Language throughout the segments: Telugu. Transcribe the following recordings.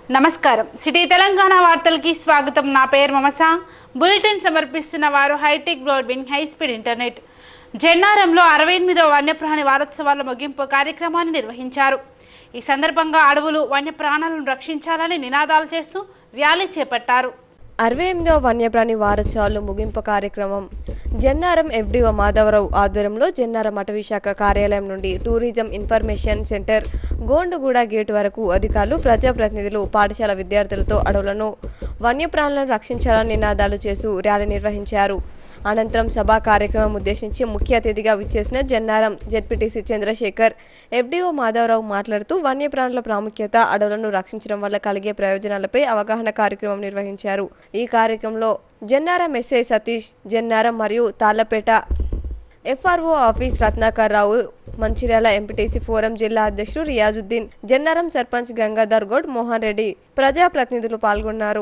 నమస్కారం సిటీ తెలంగాణ వార్తలకి స్వాగతం నా పేరు మమస బులెటిన్ సమర్పిస్తున్న వారు hitech broadband high speed internet జెన్నారంలో అరవై ఎనిమిదవ వన్యప్రాణి వారోత్సవాల ముగింపు కార్యక్రమాన్ని నిర్వహించారు ఈ సందర్భంగా అడవులు వన్యప్రాణాలను రక్షించాలని నినాదాలు చేస్తూ ర్యాలీ చేపట్టారు అరవై ఎనిమిదవ వన్యప్రాణి వారోత్సవాలు ముగింపు కార్యక్రమం జన్నారం ఎఫ్డిఓ మాధవరావు ఆధ్వర్యంలో జన్నారం అటవీ శాఖ కార్యాలయం నుండి tourism information centre Gonduguda gate వరకు అధికారులు ప్రజాప్రతినిధులు పాఠశాల విద్యార్థులతో అడవులను వన్యప్రాణులను రక్షించాలని నినాదాలు చేస్తూ ర్యాలీ నిర్వహించారు అనంతరం సభా కార్యక్రమం ఉద్దేశించి ముఖ్య అతిథిగా విచ్చేసిన జన్నారం జెడ్పీటీసీ చంద్రశేఖర్ ఎఫ్డీఓ మాధవరావు మాట్లాడుతూ వన్యప్రాణుల ప్రాముఖ్యత అడవులను రక్షించడం వల్ల కలిగే ప్రయోజనాలపై అవగాహన కార్యక్రమం నిర్వహించారు ఈ కార్యక్రమంలో జన్నారం ఎస్ఐ సతీష్ జన్నారం మరియు Tallapeta FRO office Ratnakar Rao Mancherial MPTC forum జిల్లా అధ్యక్షుడు రియాజుద్దీన్ జన్నారం సర్పంచ్ గంగాధర్ గౌడ్ మోహన్ రెడ్డి ప్రజాప్రతినిధులు పాల్గొన్నారు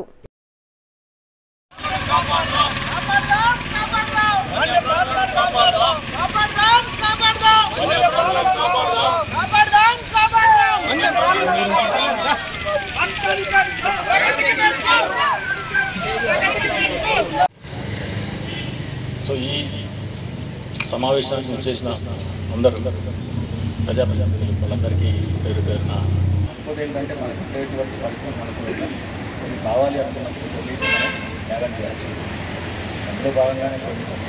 సో ఈ సమావేశానికి వచ్చేసిన అందరూ ప్రజాప్రతినిధులు వాళ్ళందరికీ పేరు పేరున ఇంకోటి ఏంటంటే మనకు ఉండేటువంటి పరిస్థితి మనకు కొన్ని కావాలి అనుకున్నప్పుడు కొన్ని మనం త్యాగం చేయాల్సి ఉంటుంది. అందులో భాగంగానే కొన్ని కొన్ని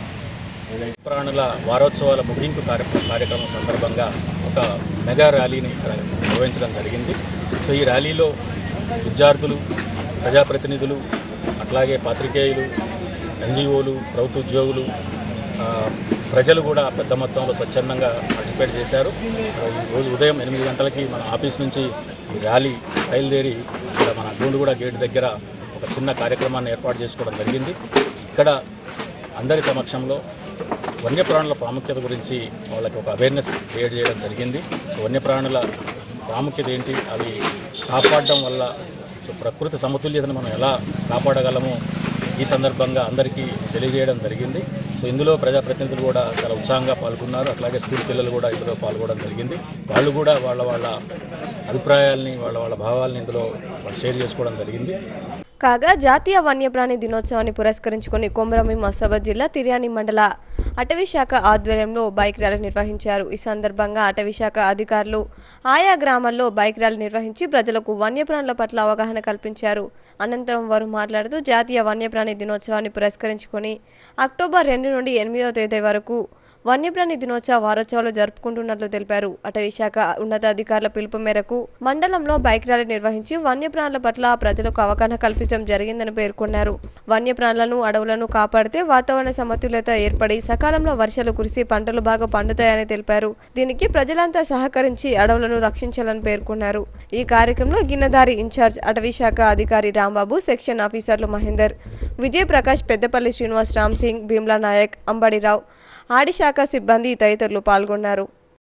ఏదైతే ప్రాణుల వారోత్సవాల ముగింపు కార్య కార్యక్రమం సందర్భంగా ఒక మెగా ర్యాలీని ఇక్కడ నిర్వహించడం జరిగింది సో ఈ ర్యాలీలో విద్యార్థులు ప్రజాప్రతినిధులు అట్లాగే పాత్రికేయులు ఎన్జిఓలు ప్రభుత్వ ఉద్యోగులు ఆ, ప్రజలు కూడా పెద్ద మొత్తంలో స్వచ్ఛందంగా పార్టిసిపేట్ చేశారు ఈ రోజు ఉదయం ఎనిమిది గంటలకి మన ఆఫీస్ నుంచి ఈ ర్యాలీ బయలుదేరి ఇక్కడ మన గూండుగూడ గేట్ దగ్గర ఒక చిన్న కార్యక్రమాన్ని ఏర్పాటు చేసుకోవడం జరిగింది ఇక్కడ అందరి సమక్షంలో వన్యప్రాణుల ప్రాముఖ్యత గురించి వాళ్ళకి ఒక అవేర్నెస్ క్రియేట్ చేయడం జరిగింది సో వన్యప్రాణుల ప్రాముఖ్యత ఏంటి అవి కాపాడడం వల్ల సో ప్రకృతి సమతుల్యతను మనం ఎలా కాపాడగలమో ఈ సందర్భంగా అందరికీ తెలియజేయడం జరిగింది సో ఇందులో ప్రజాప్రతినిధులు కూడా చాలా ఉత్సాహంగా పాల్గొన్నారు అట్లాగే స్కూల్ పిల్లలు కూడా ఇందులో పాల్గొనడం జరిగింది వాళ్ళు కూడా వాళ్ళ వాళ్ళ అభిప్రాయాల్ని వాళ్ళ వాళ్ళ భావాల్ని ఇందులో వాళ్ళు షేర్ చేసుకోవడం జరిగింది కాగా జాతీయ వన్యప్రాణి దినోత్సవాన్ని పురస్కరించుకుని కొమరమి మస్తాబాద్ జిల్లా తిర్యాని మండల అటవీ శాఖ ఆధ్వర్యంలో బైక్ ర్యాలీ నిర్వహించారు ఈ సందర్భంగా అటవీ శాఖ అధికారులు ఆయా గ్రామాల్లో బైక్ ర్యాలీ నిర్వహించి ప్రజలకు వన్యప్రాణుల పట్ల అవగాహన కల్పించారు అనంతరం వారు మాట్లాడుతూ జాతీయ వన్యప్రాణి దినోత్సవాన్ని పురస్కరించుకొని అక్టోబర్ రెండు నుండి ఎనిమిదవ తేదీ వరకు వన్యప్రాణి దినోత్సవ వారోత్సవాలు జరుపుకుంటున్నట్లు తెలిపారు అటవీ శాఖ ఉన్నతాధికారుల పిలుపు మేరకు మండలంలో బైక్ ర్యాలీ నిర్వహించి వన్యప్రాణుల పట్ల ప్రజలకు అవగాహన కల్పించడం జరిగిందని పేర్కొన్నారు వన్యప్రాణులను అడవులను కాపాడితే వాతావరణ సమతుల్యత ఏర్పడి సకాలంలో వర్షాలు కురిసి పంటలు బాగా పండుతాయని తెలిపారు దీనికి ప్రజలంతా సహకరించి అడవులను రక్షించాలని పేర్కొన్నారు ఈ కార్యక్రమంలో గిన్నెదారి ఇన్ఛార్జ్ అటవీ శాఖ అధికారి రాంబాబు సెక్షన్ ఆఫీసర్లు మహేందర్ విజయ్ ప్రకాష్ పెద్దపల్లి శ్రీనివాస్ రామ్ సింగ్ భీమ్లా నాయక్ అంబడిరావు ఆడిశాఖ సిబ్బంది తదితరులు పాల్గొన్నారు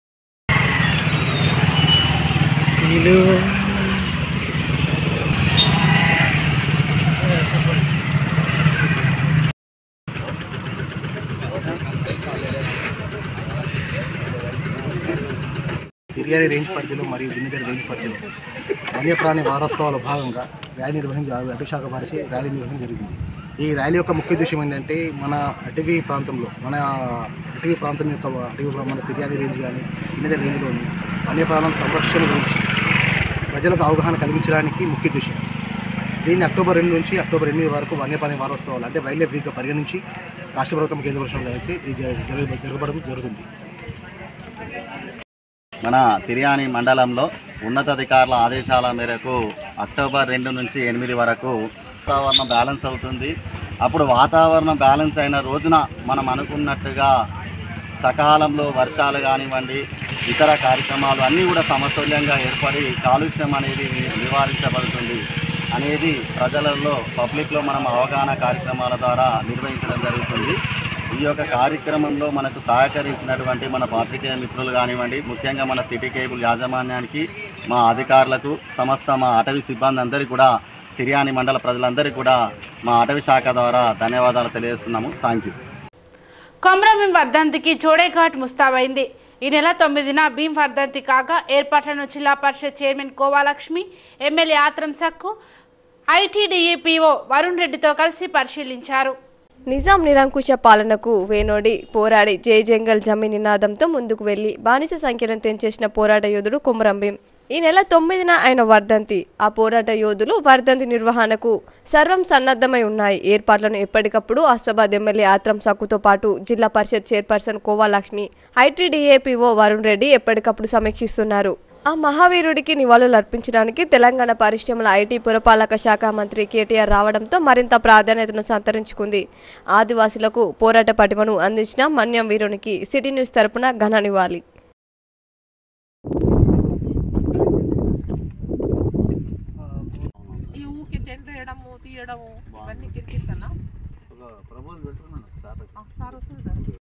తిరియాడి రేంజ్ పరిధిలో మరియు గిన్నెగడి రేంజ్ పరిధిలో వన్యప్రాణి వారోత్సవాల భాగంగా ర్యాలీ నిర్వహించి అటవీ శాఖ వారిచే ర్యాలీ నిర్వహించడం జరిగింది ఈ ర్యాలీ యొక్క ముఖ్య ఉద్దేశం ఏంటంటే మన అటవీ ప్రాంతంలో మన అటవీ ప్రాంతం యొక్క అటవీ ప్రా- మన తిరియాడి రేంజ్ కానీ గిన్నెగడి రేంజ్లోని వన్యప్రాణుల సంరక్షణ గురించి ప్రజలకు అవగాహన కలిగించడానికి ముఖ్య ఉద్దేశం దీన్ని అక్టోబర్ రెండు నుంచి అక్టోబర్ ఎనిమిది వరకు వన్యప్రాణి వారోత్సవాలు అంటే వైల్డ్ లైఫ్ వీక్గా పరిగణించి రాష్ట్ర ప్రభుత్వం కేంద్ర ప్రభుత్వం కలిసి ఇది జరగ- జరగ- జరగబడడం జరుగుతుంది మన తిర్యాని మండలంలో ఉన్నతాధికారుల ఆదేశాల మేరకు అక్టోబర్ రెండు నుంచి ఎనిమిది వరకు వాతావరణం బ్యాలెన్స్ అవుతుంది అప్పుడు వాతావరణం బ్యాలెన్స్ అయిన రోజున మనం అనుకున్నట్టుగా సకాలంలో వర్షాలు కానివ్వండి ఇతర కార్యక్రమాలు అన్నీ కూడా సమతుల్యంగా ఏర్పడి కాలుష్యం అనేది ని- నివారించబడుతుంది అనేది ప్రజలలో పబ్లిక్లో మనం అవగాహన కార్యక్రమాల ద్వారా నిర్వహించడం జరుగుతుంది ఈ యొక్క కార్యక్రమంలో మనకు సహకరించినటువంటి మన పాత్రికేయ మిత్రులు కానివ్వండి ముఖ్యంగా మన సిటీ కేబుల్ యాజమాన్యానికి మా అధికారులకు సమస్త మా అటవీ సిబ్బంది అందరికీ కూడా తిర్యాని మండల ప్రజలందరికీ కూడా మా అటవీ శాఖ ద్వారా ధన్యవాదాలు తెలియజేస్తున్నాము థ్యాంక్ యూ కొమరంభీం వర్ధంతికి జోడేఘాట్ ముస్తాబైంది ఈ నెల తొమ్మిదిన భీమ్ వర్ధంతి కాగా ఏర్పాట్లను zilla parishad chairman Kovalakshmi MLA Atram Sakku ITDA PO Varun రెడ్డితో కలిసి పరిశీలించారు నిజాం నిరంకుశ పాలనకు వేనోడి పోరాడి జై జంగల్ జమీ నినాదంతో ముందుకు వెళ్లి బానిస సంఖ్యలను తెంచేసిన పోరాట యోధుడు కొమరంభీం ఈ నెల తొమ్మిదిన ఆయన వర్ధంతి ఆ పోరాట యోధులు వర్ధంతి నిర్వహణకు సర్వం సన్నద్ధమై ఉన్నాయి ఏర్పాట్లను ఎప్పటికప్పుడు అస్వాబాద్ ఎమ్మెల్యే ఆత్రం సక్కుతో పాటు జిల్లా పరిషత్ చైర్పర్సన్ కోవాలక్ష్మి ఐటీడీఏపీఓ వరుణ్ రెడ్డి ఎప్పటికప్పుడు సమీక్షిస్తున్నారు ఆ మహావీరుడికి నివాళులు అర్పించడానికి తెలంగాణ పరిశ్రమల ఐటీ పురపాలక శాఖ మంత్రి కేటీఆర్ రావడంతో మరింత ప్రాధాన్యతను సంతరించుకుంది ఆదివాసులకు పోరాట పటిమను అందించిన మన్యం వీరునికి సిటీ న్యూస్ తరపున ఘన నివాళి ఈ ఊకి టెంట్ వేయడము తీయడము ఇవన్నీ కిరికిస్తానా సార్ వస్తుంది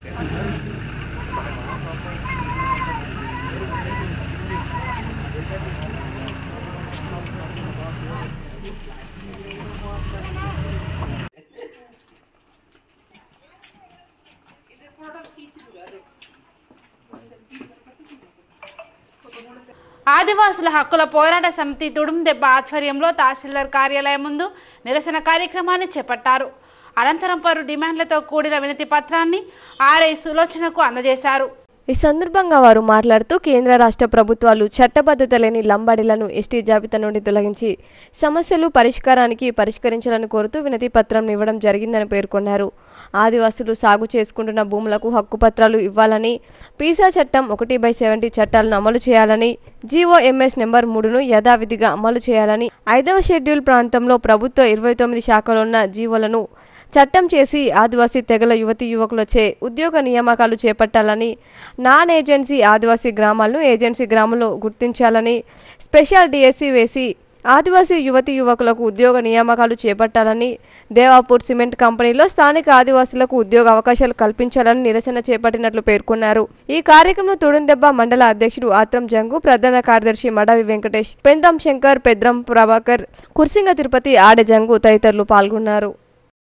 ఆదివాసుల హక్కుల పోరాట సమితి తుడుం దెబ్బ ఆధ్వర్యంలో తహసీల్దార్ కార్యాలయం ముందు నిరసన కార్యక్రమాన్ని చేపట్టారు అనంతరం పలు డిమాండ్లతో కూడిన వినతి పత్రాన్ని ఆర్ఐ సులోచనకు అందజేశారు ఈ సందర్భంగా వారు మాట్లాడుతూ కేంద్ర రాష్ట్ర ప్రభుత్వాలు చట్టబద్ధత లేని లంబాడీలను ఎస్టీ జాబితా నుండి తొలగించి సమస్యలు పరిష్కారానికి పరిష్కరించాలని కోరుతూ వినతి పత్రం ఇవ్వడం జరిగిందని పేర్కొన్నారు ఆదివాసులు సాగు చేసుకుంటున్న భూములకు హక్కు పత్రాలు ఇవ్వాలని పీసా చట్టం ఒకటి బై సెవెంటీ చట్టాలను అమలు చేయాలని జీఓఎంఎస్ నెంబర్ మూడును యథావిధిగా అమలు చేయాలని ఐదవ షెడ్యూల్ ప్రాంతంలో ప్రభుత్వ ఇరవై తొమ్మిది శాఖలున్న జీవోలను చట్టం చేసి ఆదివాసీ తెగల యువతి యువకులచే ఉద్యోగ నియామకాలు చేపట్టాలని నాన్ ఏజెన్సీ ఆదివాసీ గ్రామాలను ఏజెన్సీ గ్రామంలో గుర్తించాలని స్పెషల్ డిఎస్సి వేసి ఆదివాసీ యువతి యువకులకు ఉద్యోగ నియామకాలు చేపట్టాలని దేవాపూర్ సిమెంట్ కంపెనీలో స్థానిక ఆదివాసులకు ఉద్యోగ అవకాశాలు కల్పించాలని నిరసన చేపట్టినట్లు పేర్కొన్నారు ఈ కార్యక్రమంలో తుడుందెబ్బ మండల అధ్యక్షుడు ఆత్రం జంగు ప్రధాన కార్యదర్శి మడవి వెంకటేష్ పెందం శంకర్ పెద్రం ప్రభాకర్ కుర్సింగ తిరుపతి ఆడె జంగు తదితరులు పాల్గొన్నారు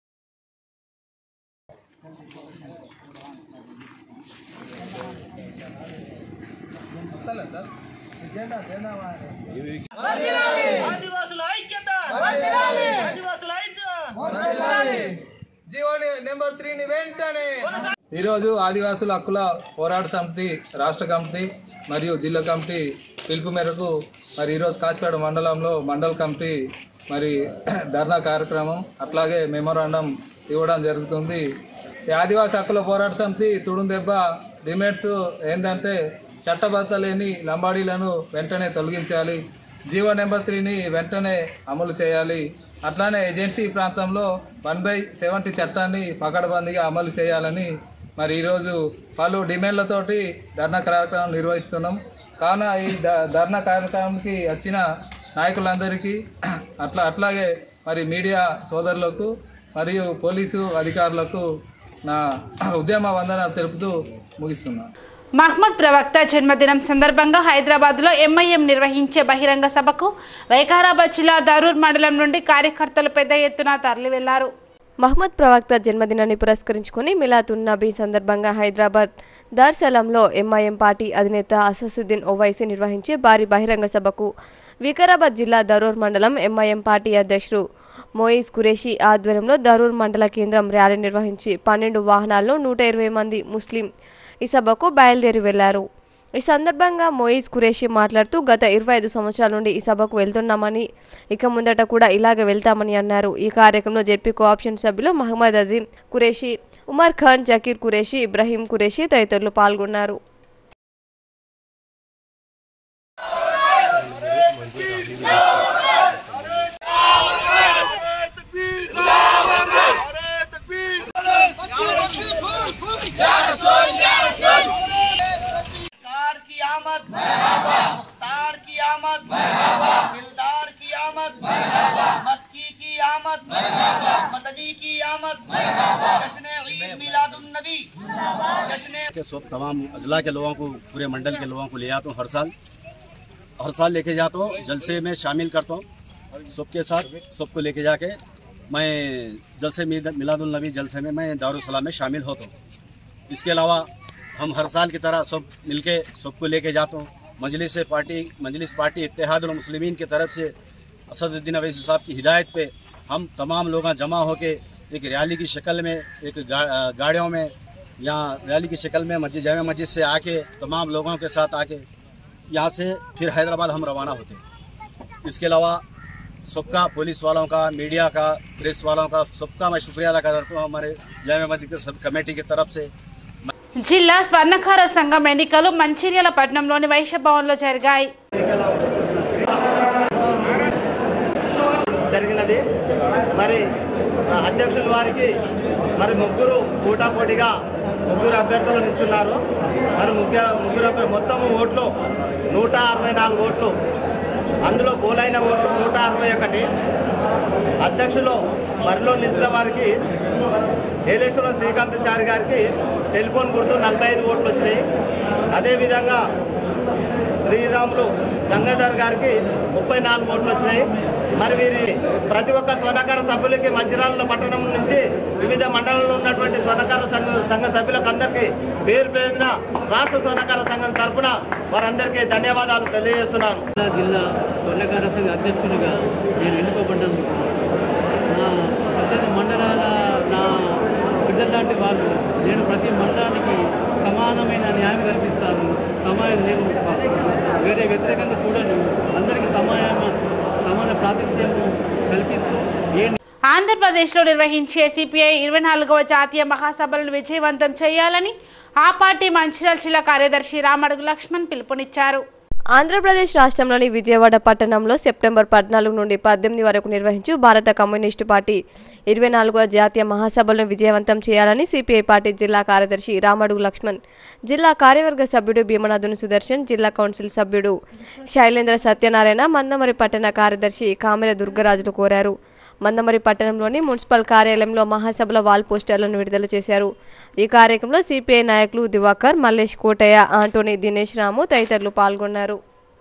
ఆదివాసుల ఐక్యత ఆదివాసుల ఐక్యత జీవోని నెంబర్ త్రీని వెంటనే ఈరోజు ఆదివాసుల హక్కుల పోరాట సమితి రాష్ట్ర కమిటీ మరియు జిల్లా కమిటీ పిలుపు మేరకు మరి ఈరోజు కాచిపేట మండలంలో మండల కమిటీ మరి ధర్నా కార్యక్రమం అట్లాగే మెమోరాండం ఇవ్వడం జరుగుతుంది ఈ ఆదివాసి హక్కుల పోరాట సమితి తుడుందెబ్బ డిమాండ్స్ ఏంటంటే చట్టబద్ధత లేని లంబాడీలను వెంటనే తొలగించాలి జీవో నెంబర్ త్రీని వెంటనే అమలు చేయాలి అట్లానే ఏజెన్సీ ప్రాంతంలో వన్ బై సెవెంటీ చట్టాన్ని పకడ్బందీగా అమలు చేయాలని మరి ఈరోజు పలు డిమాండ్లతోటి ధర్నా కార్యక్రమం నిర్వహిస్తున్నాం కావున ఈ ధ- ధర్నా కార్యక్రమానికి వచ్చిన నాయకులందరికీ అట్లా అట్లాగే మరి మీడియా సోదరులకు మరియు పోలీసు అధికారులకు నా ఉద్యమ వందనాలు తెలుపుతూ ముగిస్తున్నాను మహ్మద్ ప్రవక్త జన్మదినం సందర్భంగా హైదరాబాద్లో ఎంఐఎం నిర్వహించే బహిరంగ సభకు వైకారాబాద్ జిల్లా దరూర్ మండలం నుండి కార్యకర్తలు పెద్ద ఎత్తున తరలి వెళ్లారు మహమ్మద్ ప్రవక్త జన్మదినాన్ని పురస్కరించుకుని మిలాతున్ నబీ సందర్భంగా హైదరాబాద్ దార్సలంలో ఎంఐఎం పార్టీ అధినేత అససుద్దీన్ ఓవైసీ నిర్వహించే భారీ బహిరంగ సభకు వికారాబాద్ జిల్లా దరూర్ మండలం ఎంఐఎం పార్టీ అధ్యక్షుడు మోయిస్ కురేషి ఆధ్వర్యంలో దరూర్ మండల కేంద్రం ర్యాలీ నిర్వహించి పన్నెండు వాహనాల్లో నూట ఇరవై మంది ముస్లిం ఈ సభకు బయలుదేరి వెళ్లారు ఈ సందర్భంగా మోయిస్ కురేషి మాట్లాడుతూ గత ఇరవై ఐదు సంవత్సరాల నుండి ఈ సభకు వెళ్తున్నామని ఇక ముందట కూడా ఇలాగే వెళ్తామని అన్నారు ఈ కార్యక్రమంలో జెడ్పీ కోఆప్షన్ సభ్యులు మహమ్మద్ అజీం కురేషి ఉమర్ ఖాన్ జకీర్ కురేషి ఇబ్రహీం కురేషి తదితరులు పాల్గొన్నారు मुख्तार की आमद मुख्तार की आमद दिलदार की आमद मक्की की आमद मदनी की आमद जश्न ईद मिलादुन नबी जश्न के सब तमाम अजला के लोगों को पूरे मंडल के लोगों को ले आता हूँ हर साल हर साल लेके जाता हूँ जलसे में शामिल करता हूँ सबके साथ सबको लेके जाके मैं जलसे मिलादुल नबी जलसे में मैं दारुसलाम में शामिल होता हूँ इसके अलावा हम हर साल की तरह सब मिलके सबको लेके जाता हूँ मजलिस पार्टी मजलिस पार्टी इत्तेहादुल मुस्लिमीन की तरफ से असदुद्दीन अवैसी साहब की हिदायत पे हम तमाम लोग जमा होके एक रैली की शक्ल में एक गा, गाड़ियों में यहाँ रैली की शक्ल में मस्जिद जामा मस्जिद से आके तमाम लोगों के साथ आके यहाँ से फिर हैदराबाद हम रवाना होते हैं इसके अलावा सबका पुलिस वालों का मीडिया का प्रेस वालों का सबका मैं शुक्रिया अदा करता हूँ हमारे जामा मस्जिद के सब कमेटी की तरफ से జిల్లా స్వర్ణకార సంఘం ఎన్నికలు మంచిర్యాల పట్టణంలోని వైశ్య భవన్లో జరిగాయి జరిగినది మరి ఆ అధ్యక్షుల వారికి మరి ముగ్గురు పోటాపోటీగా ముగ్గురు అభ్యర్థులు నిల్చున్నారు మరి ముగ్గురు ముగ్గురు అభ్యర్థులు మొత్తం ఓట్లు నూట అరవై నాలుగు ఓట్లు అందులో పోలైన ఓట్లు నూట అరవై ఒకటి అధ్యక్షులు మరిలో నిలిచిన వారికి ఏలేశ్వరం శ్రీకాంతాచారి గారికి టెలిఫోన్ గుర్తు నలభై ఐదు ఓట్లు వచ్చినాయి అదేవిధంగా శ్రీరాములు గంగాధర్ గారికి ముప్పై నాలుగు ఓట్లు వచ్చినాయి మరి వీరి ప్రతి ఒక్క స్వర్ణకార సభ్యులకి మంచిర్యాల పట్టణం నుంచి వివిధ మండలంలో ఉన్నటువంటి స్వర్ణకార సంఘ సంఘ సభ్యులకు అందరికీ పేరు పేరున రాష్ట్ర స్వర్ణకార సంఘం తరఫున వారందరికీ ధన్యవాదాలు తెలియజేస్తున్నాను జిల్లా స్వర్ణకార సంఘ అధ్యక్షునిగా నేను ఎన్నుకోబడ్డాను నా పద్దెనిమిది మండలాల నా బిడ్డల లాంటి వాళ్ళు నేను ప్రతి మండలానికి సమానమైన న్యాయం కల్పిస్తాను సమానం నేను వేరే వ్యతిరేకంగా చూడను అందరికీ సమాన సమాన ప్రాతినిధ్యం కల్పిస్తూ ఏ ఆంధ్రప్రదేశ్లో నిర్వహించే సిపిఐ ఇరవై నాలుగవ జాతీయ మహాసభలను విజయవంతం చేయాలని ఆ పార్టీ మంచిర్యాల జిల్లా కార్యదర్శి రామడుగు లక్ష్మణ్ పిలుపునిచ్చారు ఆంధ్రప్రదేశ్ రాష్ట్రంలోని విజయవాడ పట్టణంలో సెప్టెంబర్ పద్నాలుగు నుండి పద్దెనిమిది వరకు నిర్వహించు భారత కమ్యూనిస్టు పార్టీ ఇరవై నాలుగవ జాతీయ మహాసభలను విజయవంతం చేయాలని సిపిఐ పార్టీ జిల్లా కార్యదర్శి రామడుగు లక్ష్మణ్ జిల్లా కార్యవర్గ సభ్యుడు భీమనాథుని సుదర్శన్ జిల్లా కౌన్సిల్ సభ్యుడు శైలేంద్ర సత్యనారాయణ మందమరి పట్టణ కార్యదర్శి కామెర దుర్గరాజులు కోరారు మందమరి పట్టణంలోని మున్సిపల్ కార్యాలయంలో మహాసభల వాల్ పోస్టర్లను విడుదల చేశారు ఈ కార్యక్రమంలో సిపిఐ నాయకులు దివాకర్ మల్లేష్ కోటయ్య ఆంటోనీ దినేష్ రాము తదితరులు పాల్గొన్నారు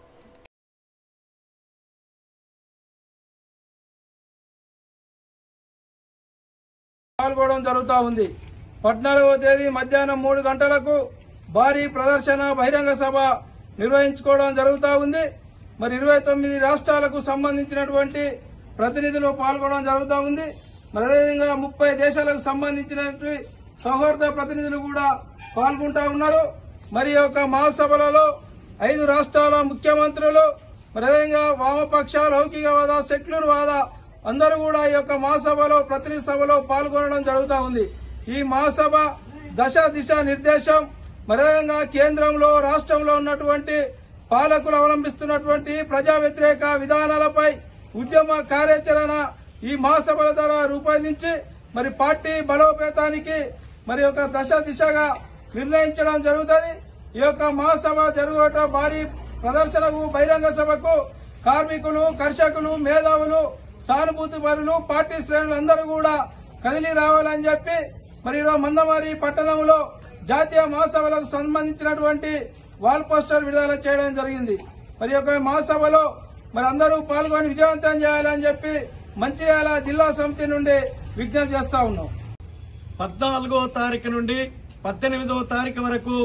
పాల్గొనడం జరుగుతూ ఉంది పద్నాలుగవ తేదీ మధ్యాహ్నం మూడు గంటలకు భారీ ప్రదర్శన బహిరంగ సభ నిర్వహించుకోవడం జరుగుతూ ఉంది మరి ఇరవై తొమ్మిది రాష్ట్రాలకు సంబంధించినటువంటి ప్రతినిధులు పాల్గొనడం జరుగుతూ ఉంది మరి అదేవిధంగా ముప్పై దేశాలకు సంబంధించినటువంటి సౌహార్ద ప్రతినిధులు కూడా పాల్గొంటా ఉన్నారు మరి ఈ యొక్క మహాసభలలో ఐదు రాష్ట్రాల ముఖ్యమంత్రులు మరి అదేవిధంగా వామపక్ష లౌకికవాద సెక్యులర్ వాద అందరూ కూడా ఈ యొక్క మహాసభలో ప్రతినిధి సభలో పాల్గొనడం జరుగుతూ ఉంది ఈ మహాసభ దశ దిశ నిర్దేశం మరి అదేవిధంగా కేంద్రంలో రాష్ట్రంలో ఉన్నటువంటి పాలకులు అవలంబిస్తున్నటువంటి ప్రజా వ్యతిరేక విధానాలపై ఉద్యమ కార్యాచరణ ఈ మహాసభల ద్వారా రూపొందించి మరి పార్టీ బలోపేతానికి మరి ఒక దశ దిశగా నిర్ణయించడం జరుగుతుంది ఈ యొక్క మహాసభ జరుగుట భారీ ప్రదర్శనకు బహిరంగ సభకు కార్మికులు కర్షకులు మేధావులు సానుభూతి పరులు పార్టీ శ్రేణులు అందరూ కూడా కదిలి రావాలని చెప్పి మరి ఈరోజు మందమారి పట్టణంలో జాతీయ మహాసభలకు సంబంధించినటువంటి వాల్ పోస్టర్ విడుదల చేయడం జరిగింది మరి ఈ యొక్క మహాసభలో మరి అందరూ పాల్గొని విజయవంతం చేయాలని చెప్పి మంచిర్యాల జిల్లా సమితి నుండి విజ్ఞప్తి చేస్తా ఉన్నాం పద్నాలుగో తారీఖు నుండి పద్దెనిమిదవ తారీఖు వరకు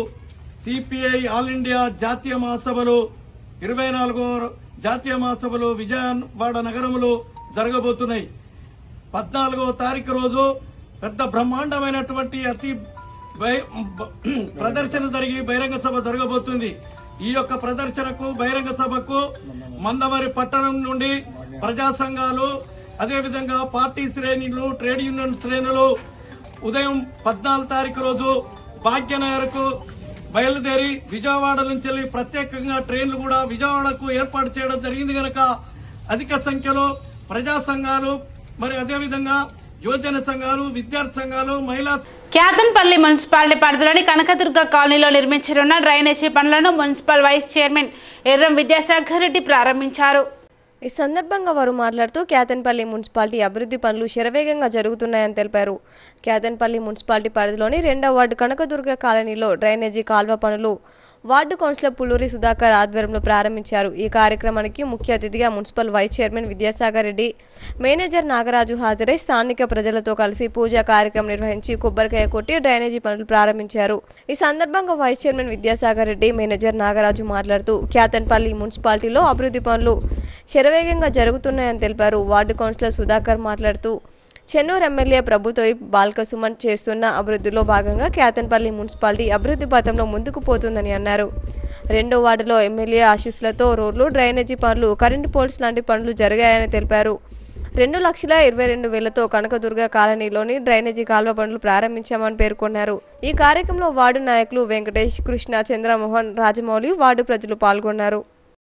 సిపిఐ ఆల్ ఇండియా జాతీయ మహాసభలు ఇరవై నాలుగో జాతీయ మహాసభలు విజయవాడ నగరంలో జరగబోతున్నాయి పద్నాలుగో తారీఖు రోజు పెద్ద బ్రహ్మాండమైనటువంటి అతి బై- బ- ప్రదర్శన జరిగి బహిరంగ సభ జరగబోతుంది ఈ యొక్క ప్రదర్శనకు బహిరంగ సభకు మందమరి పట్టణం నుండి ప్రజా సంఘాలు అదేవిధంగా పార్టీ శ్రేణులు ట్రేడ్ యూనియన్ శ్రేణులు ఉదయం పద్నాలుగు తారీఖు రోజు భాగ్యనగర్కు బయలుదేరి విజయవాడ నుంచి వెళ్ళి ప్రత్యేకంగా ట్రైన్లు కూడా విజయవాడకు ఏర్పాటు చేయడం జరిగింది కనుక అధిక సంఖ్యలో ప్రజా సంఘాలు మరి అదేవిధంగా యువజన సంఘాలు విద్యార్థి సంఘాలు మహిళా క్యాతన్పల్లి మున్సిపాలిటీ పరిధిలోని కనకదుర్గ కాలనీలో నిర్మించనున్న డ్రైనేజీ పనులను municipal vice chairman Erram Vidyasagar Reddy ప్రారంభించారు ఈ సందర్భంగా వారు మాట్లాడుతూ క్యాతన్పల్లి మున్సిపాలిటీ అభివృద్ధి పనులు శరవేగంగా జరుగుతున్నాయని తెలిపారు క్యాతన్పల్లి మున్సిపాలిటీ పరిధిలోని రెండవ వార్డు కనకదుర్గ కాలనీలో డ్రైనేజీ కాల్వ పనులు వార్డు కౌన్సిలర్ పుల్లూరి సుధాకర్ ఆధ్వర్యంలో ప్రారంభించారు ఈ కార్యక్రమానికి ముఖ్య అతిథిగా municipal vice chairman Vidyasagar Reddy manager Nagaraju హాజరై స్థానిక ప్రజలతో కలిసి పూజా కార్యక్రమం నిర్వహించి కొబ్బరికాయ కొట్టి డ్రైనేజీ పనులు ప్రారంభించారు ఈ సందర్భంగా vice chairman Vidyasagar Reddy manager Nagaraju మాట్లాడుతూ క్యాతన్పల్లి మున్సిపాలిటీలో అభివృద్ధి పనులు శరవేగంగా జరుగుతున్నాయని తెలిపారు వార్డు కౌన్సిలర్ సుధాకర్ మాట్లాడుతూ చెన్నూరు ఎమ్మెల్యే ప్రభుత్వ బాల్కసుమన్ చేస్తున్న అభివృద్ధిలో భాగంగా కేతన్పల్లి మున్సిపాలిటీ అభివృద్ధి పథంలో ముందుకు పోతుందని అన్నారు రెండో వార్డులో ఎమ్మెల్యే ఆశీస్సులతో రోడ్లు డ్రైనేజీ పనులు కరెంటు పోల్స్ లాంటి పనులు జరిగాయని తెలిపారు రెండు లక్షల ఇరవై రెండు వేలతో కనకదుర్గ కాలనీలోని డ్రైనేజీ కాల్వ పనులు ప్రారంభించామని పేర్కొన్నారు ఈ కార్యక్రమంలో వార్డు నాయకులు వెంకటేష్ కృష్ణ చంద్రమోహన్ రాజమౌళి వార్డు ప్రజలు పాల్గొన్నారు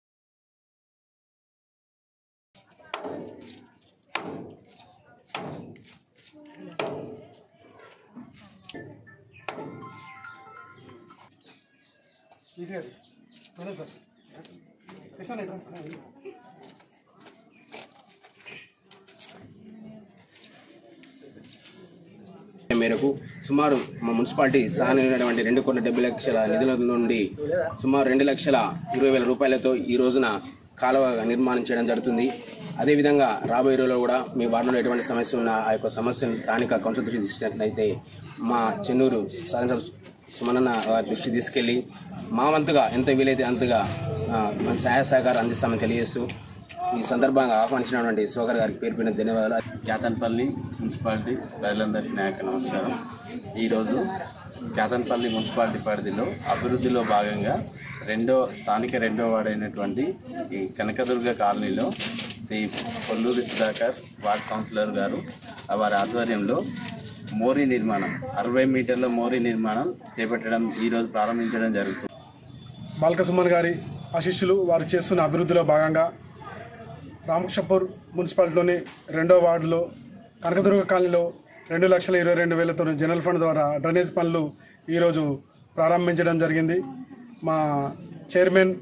మేరకు సుమారు మా మున్సిపాలిటీ సహాయమైనటువంటి రెండు కోట్ల డెబ్బై లక్షల నిధుల నుండి సుమారు రెండు లక్షల ఇరవై వేల రూపాయలతో ఈ రోజున కాలువ నిర్మాణం చేయడం జరుగుతుంది అదేవిధంగా రాబోయే రోజుల్లో కూడా మీ వార్డులో ఎటువంటి సమస్య ఉన్నా ఆ యొక్క సమస్యను స్థానిక కౌన్సిల్ దృష్టి తీసుకున్నట్లయితే మా చెన్నూరు సాయంత్రం సుమనన్న వారి దృష్టి తీసుకెళ్ళి మా వంతుగా ఎంత వీలైతే అంతగా ఆ, మన సహాయ సహకారం అందిస్తామని తెలియజేస్తూ ఈ సందర్భంగా ఆహ్వానించినటువంటి సోగర్ గారికి పేరు పెట్టిన ధన్యవాదాలు కేతన్పల్లి మున్సిపాలిటీ ప్రజలందరికీ నాయక నమస్కారం ఈరోజు కేతన్పల్లి మున్సిపాలిటీ పరిధిలో అభివృద్ధిలో భాగంగా రెండో స్థానిక రెండో వాడైనటువంటి ఈ కనకదుర్గ కాలనీలో శ్రీ కొల్లూరి సుధాకర్ వార్డ్ కౌన్సిలర్ గారు వారి ఆధ్వర్యంలో మోరీ నిర్మాణం అరవై మీటర్ల మోరీ నిర్మాణం చేపట్టడం ఈరోజు ప్రారంభించడం జరుగుతుంది బాలకసుమన్ గారి ఆశీస్సులు వారు చేస్తున్న అభివృద్ధిలో భాగంగా రామకృష్ణపూర్ మున్సిపాలిటీలోని రెండో వార్డులో కనకదుర్గ కాలనీలో రెండు లక్షల ఇరవై రెండు వేలతో జనరల్ ఫండ్ ద్వారా డ్రైనేజ్ పనులు ఈరోజు ప్రారంభించడం జరిగింది మా చైర్మన్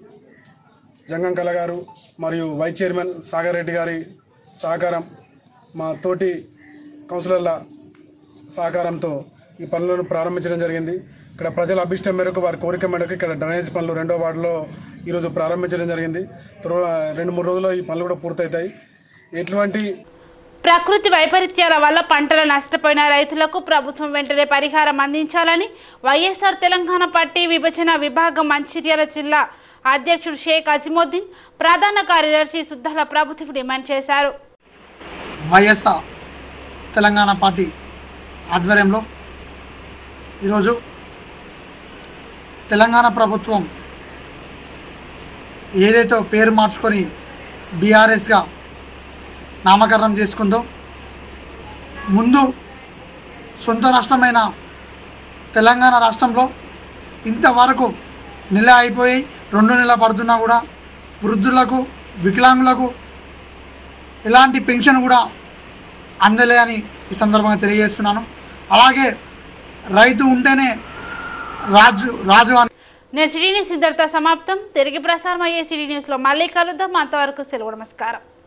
జంగం కళ గారు మరియు వైస్ చైర్మన్ సాగర్ రెడ్డి గారి సహకారం మా తోటి కౌన్సిలర్ల సహకారంతో ఈ పనులను ప్రారంభించడం జరిగింది ఇక్కడ ప్రజల అభిష్టం మేరకు వారి కోరిక మేరకు ఇక్కడ డ్రైనేజ్ పనులు రెండో వార్డులో ఈరోజు ప్రారంభించడం జరిగింది త్వరలో రెండు మూడు రోజుల్లో ఈ పనులు కూడా పూర్తవుతాయి ఎటువంటి ప్రకృతి వైపరీత్యాల వల్ల పంటలు నష్టపోయిన రైతులకు ప్రభుత్వం వెంటనే పరిహారం అందించాలని వైఎస్ఆర్ తెలంగాణ పార్టీ విభజన విభాగం మంచిర్యాల జిల్లా అధ్యక్షుడు షేక్ అజిముద్దీన్ ప్రధాన కార్యదర్శి సుద్దాల ప్రభుత్వం డిమాండ్ చేశారు వైఎస్ఆర్ తెలంగాణ పార్టీ ఆధ్వర్యంలో ఈరోజు తెలంగాణ ప్రభుత్వం ఏదైతే పేరు మార్చుకొని బీఆర్ఎస్గా నామకరణం చేసుకుందో ముందు సొంత రాష్ట్రమైన తెలంగాణ రాష్ట్రంలో ఇంతవరకు నెల అయిపోయి రెండు నెలల పడుతున్నా కూడా వృద్ధులకు వికలాంగులకు ఎలాంటి పెన్షన్ కూడా అందలే అని ఈ సందర్భంగా తెలియజేస్తున్నాను అలాగే రైతు ఉంటేనే రాజు రాజు అని నేను సిటీ న్యూస్ ఇంతటితో సమాప్తం తిరిగి ప్రసారం అయ్యే సిటీ న్యూస్లో మళ్ళీ కలుద్దాం అంతవరకు సెలవు నమస్కారం